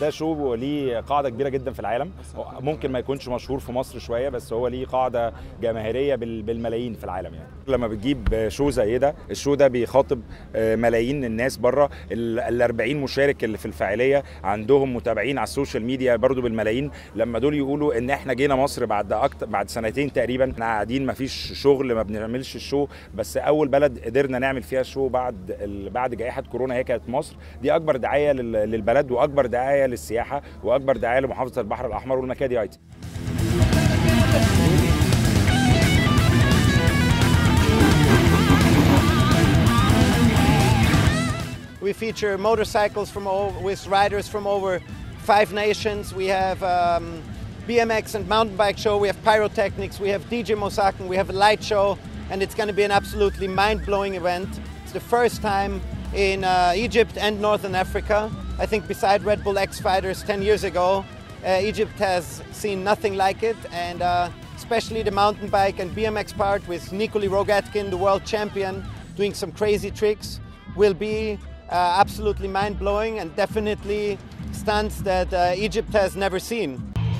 ده شو ليه قاعده كبيره جدا في العالم ممكن ما يكونش مشهور في مصر شويه بس هو ليه قاعده جماهيريه بال- بالملايين في العالم يعني لما بتجيب شو زي ده الشو ده بيخاطب آه، ملايين الناس بره ال 40 مشارك اللي في الفاعليه عندهم متابعين على السوشيال ميديا برضو بالملايين لما دول يقولوا ان احنا جينا مصر بعد أكتر بعد سنتين تقريبا احنا قاعدين ما فيش شغل ما بنعملش الشو بس اول بلد قدرنا نعمل فيها شو بعد ال- بعد جائحه كورونا هي كانت مصر دي اكبر دعايه لل- للبلد واكبر دعايه للسياحه واكبر دعايه لمحافظه البحر الاحمر والمكادي ايتي We feature motorcycles from all, with riders from over five nations. We have um, BMX and mountain bike show. We have pyrotechnics. We have DJ Mosaken. We have a light show, and it's going to be an absolutely mind-blowing event. It's the first time in uh, Egypt and Northern Africa. I think beside Red Bull X Fighters 10 years ago, uh, Egypt has seen nothing like it, and uh, especially the mountain bike and BMX part with Nikoli Rogatkin, the world champion, doing some crazy tricks, will be uh, absolutely mind blowing and definitely stunts that uh, Egypt has never seen.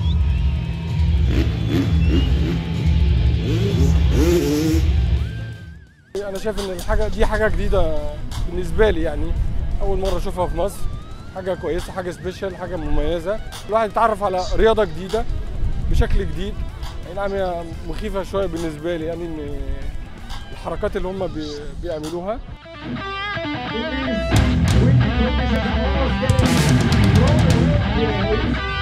انا شايف ان الحاجه دي حاجه جديده بالنسبه لي يعني اول مره اشوفها في مصر حاجه كويسه حاجه سبيشال حاجه مميزه الواحد يتعرف على رياضه جديده بشكل جديد اي نعم هي مخيفه شويه بالنسبه لي يعني ان الحركات اللي هم بي- بيعملوها It is, we, we, we, we, we, we, we, we, we, we, we, we,